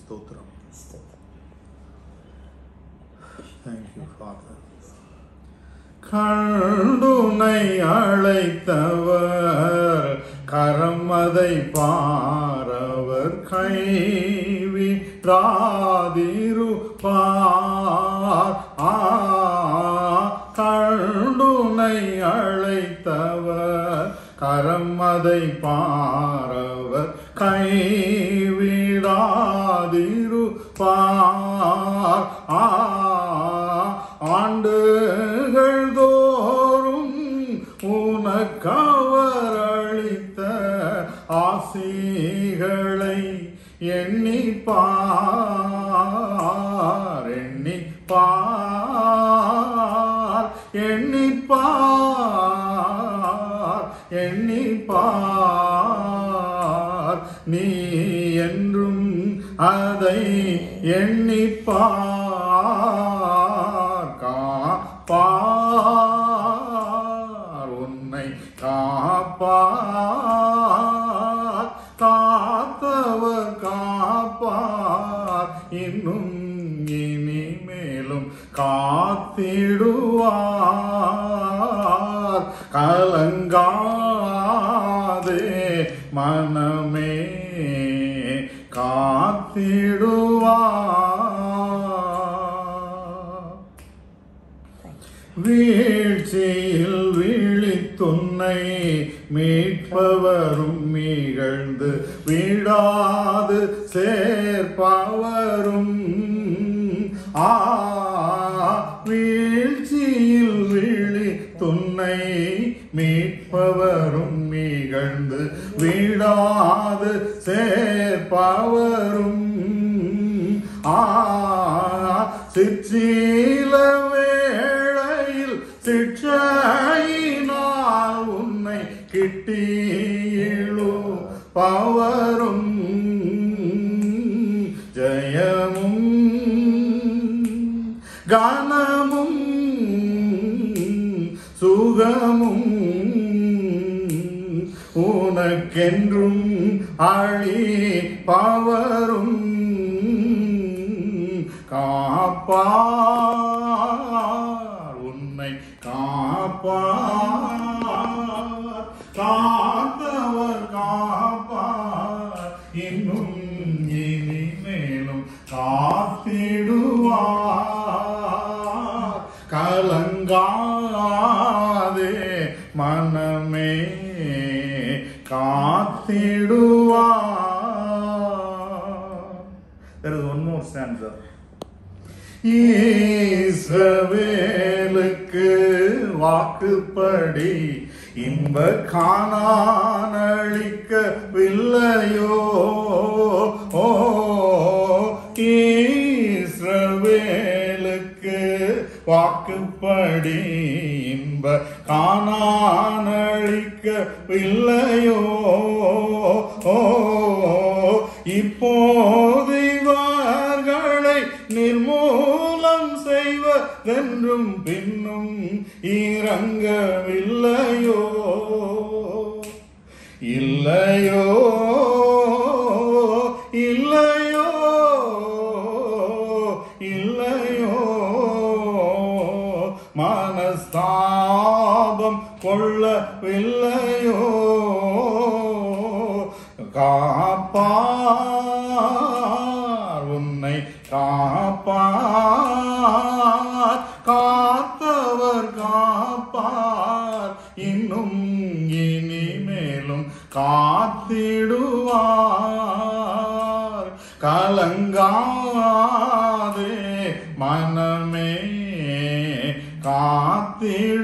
ஸ்தோத்திரம் thank you father கண்டுனை அழைத்தவர் கரம் அதை பாரவர் கைவிடாதிருப்பார் ஆ கண்டுனை அழைத்தவர் கரம் அதை பாரவர் கைவிடாதிருப்பார் ஆ ஆண்டுகள் தோறும் உனக்கவர் அளித்த ஆசிகளை எண்ணிப்பார் எண்ணிப்பார் எண்ணிப்பார் எண்ணிப்பார் நீ என்றும் அதை எண்ணிப்பார் காப்பார் உன்னை காப்பார் காத்தவர் காப்பார் இன்னும் இனிமேலும் காத்திடுவார் கலங்காதே மனமே காத்திடுவார் வீழ்ச்சியில் விழித்துன்னை மீட்பவரும் மீகழ்ந்து விடாது சேர்ப்பவரும் ஆ வீழ்ச்சியில் விழி துன்னை மீட்பவரும் மீகழ்ந்து விடாது சேர்ப்பவரும் ஆ சிற்சீல வேளையில் சிற்றையினால் உன்னை கிட்டியிழு பவரும் ஜெயமும் கனமும் சுகமும் உனக்கென்றும் அழி பவரும் காப்பார் உன்னை காப்பார் காத்தவர் காப்பார் இன்னும் இனிமேலும் காத்திடுவார் கலங்காதே மனமே காத்திடுவார் There is one more stanza. ஈஸ்ரவேலுக்கு வாக்குப்படி இன்ப காணானளிக்கவில்லையோ ஓ ஈஸ்ரவேலுக்கு வாக்குப்படி இன்ப காணானளிக்கவில்லையோ ஓ இப்போது இவர்களை நிர்மூலம் செய்வதென்றும் பின்னும் இறங்கவில்லையோ இல்லையோ இல்லையோ இல்லையோ மனஸ்தாபம் கொள்ளவில்லையோ காப்பார் உன்னை காப்பார் காத்தவர் காப்பார் இன்னும் இனிமேலும் காத்திடுவார் கலங்காதே மனமே காத்திடு